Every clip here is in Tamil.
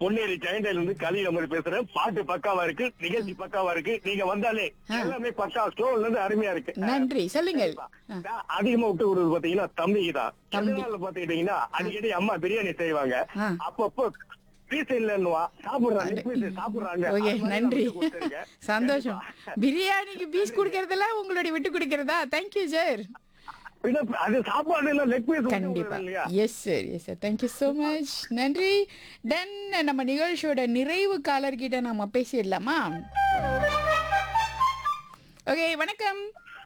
பொன்னேரி ஜெயண்டல இருந்து கலியில மாதிரி பேசுறேன் பாட்டு பக்காவா இருக்கு நிகழ்ச்சி பக்காவா இருக்கு நீங்க வந்தாலே எல்லாமே பக்கா ஸ்டோன்ல இருந்து அருமையா இருக்கு நன்றி சொல்லுங்கள் ஆ, நான் அதிகமா விட்டு விடுறது பாத்தீங்கன்னா தம்பிக்கு தான் தம்பி. எதனால பாத்துக்கிட்டீங்கன்னா அடிக்கடி அம்மா பிரியாணி செய்வாங்க ஆ. அப்பப்போ பீஸ் இல்லன்னுவா சாப்பிடுறாங்க leg piece சாப்பிடுறாங்க ஓகே அது மாதிரி நான் நன்றி விட்டு கொடுத்திருக்கேன். சந்தோஷம் பிரியாணிக்கு பீஸ் கொடுக்கறதெல்லாம் உங்களுடைய விட்டு கொடுக்கறதா தேங்க்யூ சார் பின்ன அது சாப்பாடு எல்லாம் லெக் பீஸ் கண்டிப்பா இல்லையா yes sir yes sir thank you so much நன்றி தென் நம்ம நிகழ்ச்சியோட நிறைவு காலர்கிட்ட நம்ம பேசிடலாமா ஓகே வணக்கம்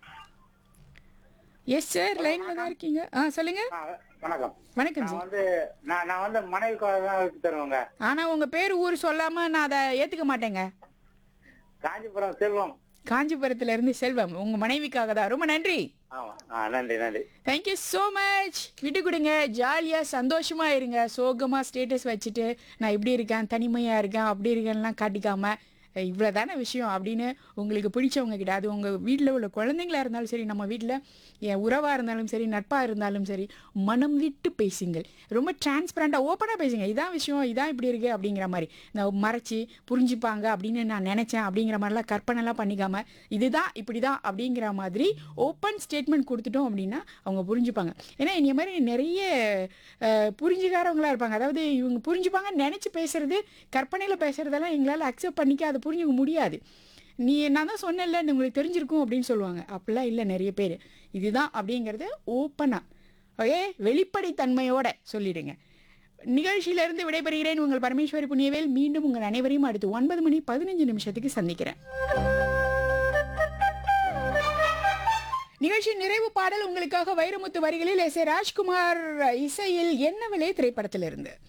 எஸ் சார் லைன்ல தான் இருக்கீங்க ஆ சொல்லுங்க ஆ, வணக்கம் வணக்கம் நான் சார் வந்து நான் நான் வந்து மனைவிக்காக தான் வச்சு தருவேங்க ஆனா உங்க பேர் ஊர் சொல்லாம நான் அதை ஏத்துக்க மாட்டேங்க காஞ்சிபுரம் செல்வம் காஞ்சிபுரத்துல இருந்து செல்வம் உங்க மனைவிக்காக தான் ரொம்ப நன்றி ஆமா ஆ நன்றி நன்றி தேங்க்யூ ஸோ மச் விட்டு கொடுங்க ஜாலியாக சந்தோஷமா இருங்க சோகமாக ஸ்டேட்டஸ் வச்சுட்டு நான் இப்படி இருக்கேன் தனிமையாக இருக்கேன் அப்படி இருக்கேன்லாம் காட்டிக்காம இவ்வளோ தானே விஷயம் அப்படின்னு உங்களுக்கு பிடிச்சவங்க கிட்ட அது உங்கள் வீட்டில் உள்ள குழந்தைங்களா இருந்தாலும் சரி நம்ம வீட்டில் என் உறவாக இருந்தாலும் சரி நட்பாக இருந்தாலும் சரி மனம் விட்டு பேசுங்கள் ரொம்ப டிரான்ஸ்பரண்ட்டாக ஓப்பனாக பேசுங்க இதான் விஷயம் இதான் இப்படி இருக்குது அப்படிங்கிற மாதிரி நான் மறைச்சி புரிஞ்சுப்பாங்க அப்படின்னு நான் நினச்சேன் அப்படிங்கிற மாதிரிலாம் கற்பனைலாம் பண்ணிக்காம இதுதான் இப்படி தான் அப்படிங்கிற மாதிரி ஓப்பன் ஸ்டேட்மெண்ட் கொடுத்துட்டோம் அப்படின்னா அவங்க புரிஞ்சுப்பாங்க ஏன்னா இந்த மாதிரி நிறைய அஹ், புரிஞ்சுக்காரவங்களா இருப்பாங்க அதாவது இவங்க புரிஞ்சுப்பாங்க நினச்சி பேசுறது கற்பனையில் பேசுறதெல்லாம் எங்களால் அக்செப்ட் பண்ணிக்க அதை புரிஞ்சுக்க முடியாது நீ நான் தான் சொன்னேன்ல உங்களுக்கு தெரிஞ்சிருக்கும் அப்படின்னு சொல்லுவாங்க அப்படிலாம் இல்லை நிறைய பேர் இதுதான் அப்படிங்கிறது ஓப்பனாக ஓகே வெளிப்படைத்தன்மையோட சொல்லிடுங்க நிகழ்ச்சியிலிருந்து விடைபெறுகிறேன் உங்கள் பரமேஸ்வரி புண்ணியவேல் மீண்டும் உங்கள் அனைவரையும் அடுத்து ஒன்பது மணி பதினஞ்சு நிமிஷத்துக்கு சந்திக்கிறேன் நிகழ்ச்சி நிறைவு பாடல் உங்களுக்காக வைரமுத்து வரிகளில் எஸ் ஏ ராஜ்குமார் இசையில் என்ன விலை திரைப்படத்திலிருந்து